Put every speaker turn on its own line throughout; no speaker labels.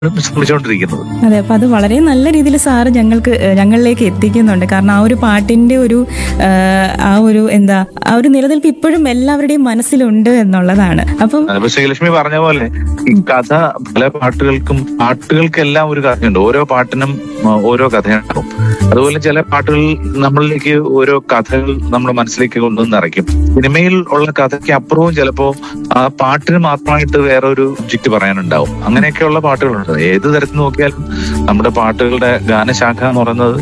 ശ്രമിച്ചുകൊണ്ടിരിക്കുന്നത്
അതെ അപ്പൊ അത് വളരെ നല്ല രീതിയിൽ സാറ് ഞങ്ങൾക്ക് ഏഹ്, ഞങ്ങളിലേക്ക് എത്തിക്കുന്നുണ്ട് കാരണം ആ ഒരു പാട്ടിന്റെ ഒരു ഏഹ്, ആ ഒരു എന്താ ആ ഒരു നിലനിൽപ്പ് ഇപ്പോഴും എല്ലാവരുടെയും മനസ്സിലുണ്ട് എന്നുള്ളതാണ് അപ്പം
അതിപ്പോ ശ്രീലക്ഷ്മി പറഞ്ഞ പോലെ ഈ കഥ പല പാട്ടുകൾക്കും പാട്ടുകൾക്കെല്ലാം ഒരു കഥയുണ്ട് ഓരോ പാട്ടിനും ആ, ഓരോ കഥയുണ്ടാവും അതുപോലെ ചില പാട്ടുകൾ നമ്മളിലേക്ക് ഓരോ കഥകൾ നമ്മുടെ മനസ്സിലേക്ക് കൊണ്ടുവന്ന് നിറയ്ക്കും സിനിമയിൽ ഉള്ള കഥയ്ക്ക് അപ്പുറവും ചിലപ്പോ ആ പാട്ടിന് മാത്രമായിട്ട് വേറെ ഒരു ഒബ്ജക്റ്റ് പറയാനുണ്ടാവും അങ്ങനെയൊക്കെയുള്ള പാട്ടുകളുണ്ട് ഏത് തരത്തിൽ നോക്കിയാലും നമ്മുടെ പാട്ടുകളുടെ ഗാനശാഖ എന്ന് പറയുന്നത്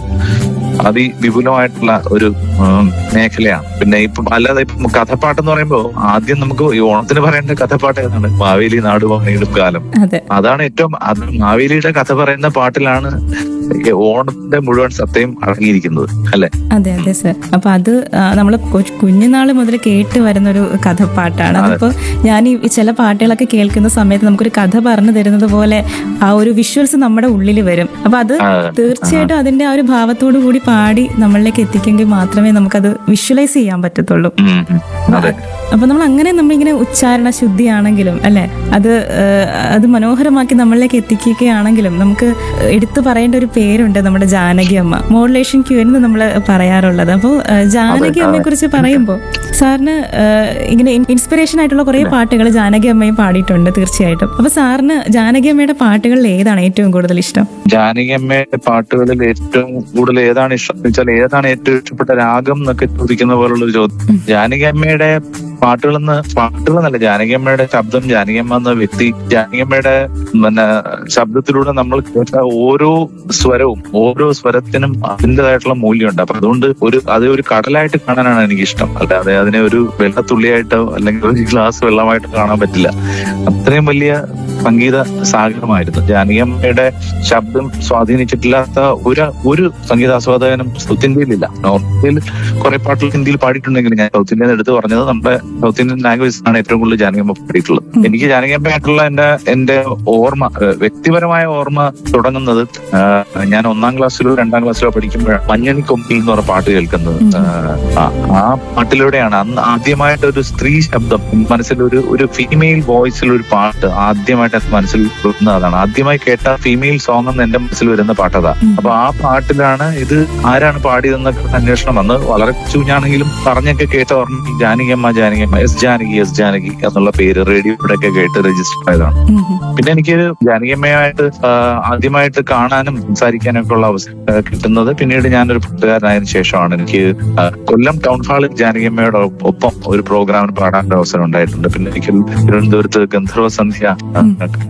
അതിവിപുലമായിട്ടുള്ള ഒരു ഉം, മേഖലയാണ് പിന്നെ ഇപ്പം അല്ലാതെ ഇപ്പം കഥപ്പാട്ട് എന്ന് പറയുമ്പോൾ ആദ്യം നമുക്ക് ഈ ഓണത്തിന് പറയേണ്ട കഥപ്പാട്ട് ഏതാണ് മാവേലി നാടുവാണിയിടും കാലം
അതെ
അതാണ് ഏറ്റവും അത് മാവേലിയുടെ കഥ പറയുന്ന പാട്ടിലാണ് ഈ ഓണത്തിന്റെ മുഴുവൻ സത്യം അടങ്ങിയിരിക്കുന്നത് അല്ലെ
അതെ അതെ സർ അപ്പൊ അത് നമ്മൾ കുഞ്ഞുനാൾ മുതൽ കേട്ട് വരുന്ന ഒരു കഥപ്പാട്ടാണ് അതിപ്പോ ഞാൻ ഈ ചില പാട്ടുകളൊക്കെ കേൾക്കുന്ന സമയത്ത് നമുക്കൊരു കഥ പറഞ്ഞു തരുന്നത് പോലെ ആ ഒരു വിഷ്വൽസ് നമ്മുടെ ഉള്ളിൽ വരും അപ്പൊ അത്
ആ,
തീർച്ചയായിട്ടും അതിന്റെ ആ ഒരു ഭാവത്തോടു കൂടി പാടി നമ്മളിലേക്ക് എത്തിക്കെങ്കിൽ മാത്രമേ നമുക്കത് വിഷ്വലൈസ് ചെയ്യാൻ പറ്റത്തുള്ളൂ
ഉം, ഉം. അതെ
അപ്പൊ നമ്മൾ അങ്ങനെ നമ്മളിങ്ങനെ ഉച്ചാരണ ശുദ്ധിയാണെങ്കിലും അല്ലെ അത് ഏഹ്, അത് മനോഹരമാക്കി നമ്മളിലേക്ക് എത്തിക്കുകയാണെങ്കിലും നമുക്ക് എടുത്തു പറയേണ്ട ഒരു പേരുണ്ട് നമ്മുടെ ജാനകി അമ്മ മോഡുലേഷൻ ക്യൂ എന്ന് നമ്മൾ പറയാറുള്ളത് അപ്പോൾ ജാനകി അമ്മയെ കുറിച്ച് പറയുമ്പോൾ സാറിന് ഏഹ്, ഇങ്ങനെ ഇൻസ്പിറേഷൻ ആയിട്ടുള്ള കുറെ പാട്ടുകൾ ജാനകി അമ്മയും പാടിയിട്ടുണ്ട് തീർച്ചയായിട്ടും അപ്പൊ സാറിന് ജാനകി അമ്മയുടെ പാട്ടുകളിൽ ഏതാണ് ഏറ്റവും കൂടുതൽ ഇഷ്ടം
ജാനകിയമ്മയുടെ പാട്ടുകളിൽ ഏറ്റവും കൂടുതൽ ഏതാണ് ഇഷ്ടം എന്ന് വെച്ചാൽ ഏതാണ് ഏറ്റവും ഇഷ്ടപ്പെട്ട രാഗം എന്നൊക്കെ ചോദിക്കുന്ന പോലുള്ള ഒരു ചോദ്യം ജാനകിയമ്മയുടെ പാട്ടുകളെന്ന് പാട്ടുകളെന്നല്ല ജാനകിയമ്മയുടെ ശബ്ദം ജാനകിയമ്മ എന്ന വ്യക്തി ജാനകിയമ്മയുടെ പിന്നെ ശബ്ദത്തിലൂടെ നമ്മൾ കേട്ട ഓരോ സ്വരവും ഓരോ സ്വരത്തിനും അതിൻ്റെതായിട്ടുള്ള മൂല്യമുണ്ട് അപ്പൊ അതുകൊണ്ട് ഒരു അത് ഒരു കടലായിട്ട് കാണാനാണ് എനിക്ക് ഇഷ്ടം അല്ലാതെ അതിനെ ഒരു വെള്ളത്തുള്ളിയായിട്ടോ അല്ലെങ്കിൽ ഒരു ഗ്ലാസ് വെള്ളമായിട്ടോ കാണാൻ പറ്റില്ല അത്രയും വലിയ സംഗീത സാഗരമായിരുന്നു ജാനകിയമ്മയുടെ ശബ്ദം സ്വാധീനിച്ചിട്ടില്ലാത്ത ഒരു ഒരു സംഗീതാസ്വാദകനും സൗത്ത് ഇന്ത്യയിലില്ല നോർത്ത് ഇന്ത്യയിൽ കുറെ പാട്ടുകൾ ഹിന്ദിയിൽ പാടിയിട്ടുണ്ടെങ്കിലും ഞാൻ സൗത്ത് ഇന്ത്യയിൽ എടുത്ത് പറഞ്ഞത് നമ്മുടെ സൗത്ത് ഇന്ത്യൻ ലാംഗ്വേജ് ആണ് ഏറ്റവും കൂടുതൽ ജാനകിയമ്മ പാടിയിട്ടുള്ളത് എനിക്ക് ജാനകിയമ്മയായിട്ടുള്ള എന്റെ എന്റെ ഓർമ്മ ഏഹ്, വ്യക്തിപരമായ ഓർമ്മ തുടങ്ങുന്നത് ഏഹ്, ഞാൻ ഒന്നാം ക്ലാസ്സിലോ രണ്ടാം ക്ലാസ്സിലോ പഠിക്കുമ്പോഴാണ് മഞ്ഞണി കൊമ്പി എന്ന് പറഞ്ഞ പാട്ട് കേൾക്കുന്നത് ഏഹ്, ആ- ആ പാട്ടിലൂടെയാണ് അന്ന് ആദ്യമായിട്ട് ഒരു സ്ത്രീ ശബ്ദം മനസ്സിൽ ഒരു ഒരു ഫീമെയിൽ വോയിസിൽ ഒരു പാട്ട് ആദ്യമായിട്ട് എന്റെ മനസ്സിൽ വരുന്നത് അതാണ് ആദ്യമായി കേട്ട ഫീമെയിൽ സോങ് എന്ന് എന്റെ മനസ്സിൽ വരുന്ന പാട്ടതാ അപ്പൊ ആ പാട്ടിലാണ് ഇത് ആരാണ് പാടിയതെന്നൊക്കെ അന്വേഷണം വന്ന് വളരെ കുഞ്ഞാണെങ്കിലും പറഞ്ഞൊക്കെ കേട്ട ഓർമ്മ ജാനകിയമ്മ ജാനകിയമ്മ എസ് ജാനകി എസ് ജാനകി എന്നുള്ള പേര് റേഡിയോയുടെ ഒക്കെ കേട്ട് രജിസ്റ്റർ ആയതാണ്
ഉം ഉം.
പിന്നെ എനിക്ക് ജാനകിയമ്മയായിട്ട് ആ, ആദ്യമായിട്ട് കാണാനും സംസാരിക്കാനും ഒക്കെ ഉള്ള അവസരം ആ, കിട്ടുന്നത് പിന്നീട് ഞാനൊരു പാട്ടുകാരനായതിനു ശേഷമാണ് എനിക്ക് ആ, കൊല്ലം ടൗൺ ഹാളിൽ ജാനകിയമ്മയുടെ ഒപ്പം ഒരു പ്രോഗ്രാമിന് പാടാൻ അവസരം ഉണ്ടായിട്ടുണ്ട് പിന്നെ എനിക്ക് തിരുവനന്തപുരത്ത് ഗന്ധർവ സന്ധ്യ ആ,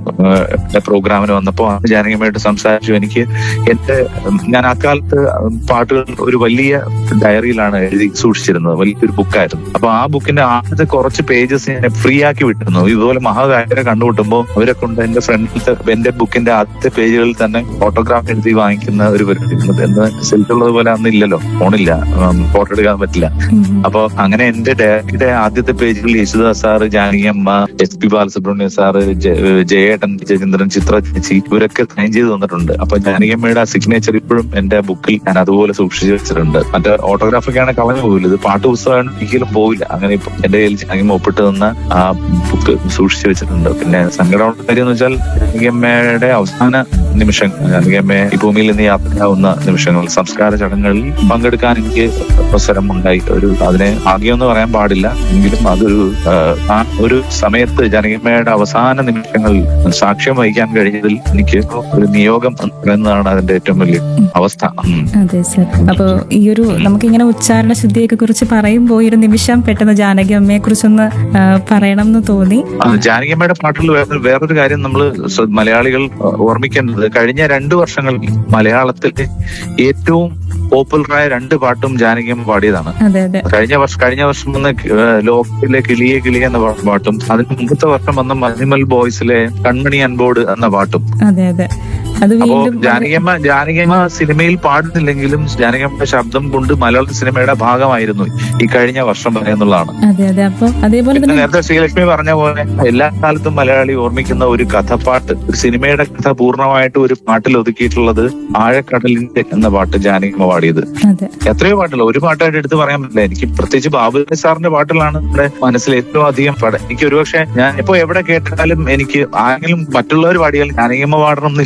ആ, പ്രോഗ്രാമിന് വന്നപ്പോൾ അന്ന് ജാനകിയമ്മയായിട്ട് സംസാരിച്ചു എനിക്ക് എന്റെ ഉം, ഞാൻ അക്കാലത്ത് പാട്ടുകൾ ഒരു വലിയ ഡയറിയിലാണ് എഴുതി സൂക്ഷിച്ചിരുന്നത് വലിയൊരു ബുക്കായിരുന്നു അപ്പൊ ആ ബുക്കിന്റെ ആദ്യത്തെ കുറച്ച് പേജസ് ഞാൻ ഫ്രീ ആക്കി വിട്ടിരുന്നു ഇതുപോലെ മഹാഗായകരെ കണ്ടുമുട്ടുമ്പോൾ അവരെ കൊണ്ട് എന്റെ ഫ്രണ്ടിലത്തെ എന്റെ ബുക്കിന്റെ ആദ്യത്തെ പേജുകളിൽ തന്നെ ഫോട്ടോഗ്രാഫ് എഴുതി വാങ്ങിക്കുന്ന ഒരു പരിപാടി ഉണ്ട്. എന്ന് സെൽഫുള്ളത് പോലെ അന്ന് ഇല്ലല്ലോ ഫോണില്ല ഫോട്ടോ എടുക്കാൻ പറ്റില്ല
ഉം ഉം.
അപ്പൊ അങ്ങനെ എന്റെ ഡയറിയുടെ ആദ്യത്തെ പേജിൽ Yesudas sir Janakiamma S P Balasubrahmanyam sir ജ- ജയേട്ടൻ ജയചന്ദ്രൻ ചിത്ര ചേച്ചി ഇവരൊക്കെ സൈൻ ചെയ്ത് തന്നിട്ടുണ്ട് അപ്പൊ ജാനകിയമ്മയുടെ ആ സിഗ്നേച്ചർ ഇപ്പോഴും എന്റെ ബുക്കിൽ ഞാൻ അതുപോലെ സൂക്ഷിച്ചു വെച്ചിട്ടുണ്ട് മറ്റേ ഓട്ടോഗ്രാഫ് ഒക്കെയാണ് കളഞ്ഞു പോകില്ല ഇത് പാട്ട് പുസ്തകമാണ് ഒരിക്കലും പോവില്ല അങ്ങനെ ഇപ്പൊ എന്റെ കയ്യിൽ ജാനകിയമ്മ ഒപ്പിട്ട് തന്ന ആ ബുക്ക് സൂക്ഷിച്ചു വെച്ചിട്ടുണ്ട് പിന്നെ സങ്കടമുള്ള കാര്യം എന്ന് വെച്ചാൽ ജാനകിയമ്മയുടെ അവസാന നിമിഷങ്ങൾ ജാനകിയമ്മയെ ഈ ഭൂമിയിൽ നിന്ന് യാത്രയാവുന്ന നിമിഷങ്ങൾ സംസ്കാര ചടങ്ങുകളിൽ പങ്കെടുക്കാൻ എനിക്ക് അവസരം ഉണ്ടായി ഒരു അതിനെ ഭാഗ്യമെന്ന് പറയാൻ പാടില്ല എങ്കിലും അതൊരു ആ, ആ ഒരു സമയത്ത് ജനകിയമ്മയുടെ അവസാന നിമിഷങ്ങളിൽ സാക്ഷ്യം വഹിക്കാൻ കഴിഞ്ഞതിൽ എനിക്ക് ഒരു നിയോഗം എന്ന് പറയുന്നതാണ് അതിന്റെ ഏറ്റവും വലിയ അവസ്ഥ ഉം.
അതെ സർ അപ്പോ ഈ ഒരു നമുക്കിങ്ങനെ ഉച്ചാരണ ശുദ്ധിയൊക്കെ കുറിച്ച് പറയുമ്പോൾ ഈ ഒരു നിമിഷം പെട്ടെന്ന് ജാനകി അമ്മയെ കുറിച്ചൊന്ന് ആ, പറയണം എന്ന് തോന്നി
ആ, ജാനകിയമ്മയുടെ പാട്ടുകൾ വേറെ വേറൊരു കാര്യം നമ്മൾ മലയാളികൾ ആ, ഓർമ്മിക്കേണ്ടത് കഴിഞ്ഞ രണ്ടു വർഷങ്ങളിൽ മലയാളത്തിലെ ഏറ്റവും പോപ്പുലറായ രണ്ട് പാട്ടും ജാനകിയമ്മ പാടിയതാണ്
അതെ അതെ
കഴിഞ്ഞ വർഷം കഴിഞ്ഞ വർഷം വന്ന ഏഹ്, ലോകത്തിലെ കിളിയെ കിളിയെ എന്ന പാ- പാട്ടും അതിന് മുമ്പത്തെ വർഷം വന്ന മഞ്ഞുമൽ ബോയ്സിലെ കൺമണി അൻബോർഡ് എന്ന പാട്ടും
അതെ അതെ അത്
അപ്പോ
വീണ്ടും
ജാനകിയമ്മ ജാനകിയമ്മ സിനിമയിൽ പാടുന്നില്ലെങ്കിലും ജാനകിയമ്മ ശബ്ദം കൊണ്ട് മലയാള സിനിമയുടെ ഭാഗമായിരുന്നു ഈ കഴിഞ്ഞ വർഷം വരെ എന്നുള്ളതാണ്
അതെ അതെ അപ്പൊ അതേപോലെ
പിന്നെ
തന്നെ
നേരത്തെ ശ്രീലക്ഷ്മി പറഞ്ഞ പോലെ എല്ലാ കാലത്തും മലയാളി ഓർമ്മിക്കുന്ന ഒരു കഥപ്പാട്ട് ഒരു സിനിമയുടെ കഥ പൂർണ്ണമായിട്ട് ഒരു പാട്ടിൽ ഒതുക്കിയിട്ടുള്ളത് ആഴക്കടലിന്റെ എന്ന പാട്ട് ജാനകിയമ്മ പാടിയത്
അതെ
എത്രയോ പാട്ടുകൾ ഒരു പാട്ടായിട്ട് എടുത്ത് പറയാൻ പറ്റില്ല എനിക്ക് പ്രത്യേകിച്ച് ബാബുരാജ് സാറിന്റെ പാട്ടുകളാണ് നമ്മുടെ മനസ്സിൽ ഏറ്റവും അധികം പാട് എനിക്ക് ഒരുപക്ഷെ ഞാൻ ഇപ്പോ എവിടെ കേട്ടാലും എനിക്ക് ആരെങ്കിലും മറ്റുള്ളവർ പാടിയാൽ ജാനകിയമ്മ പാടണം എന്നില്ല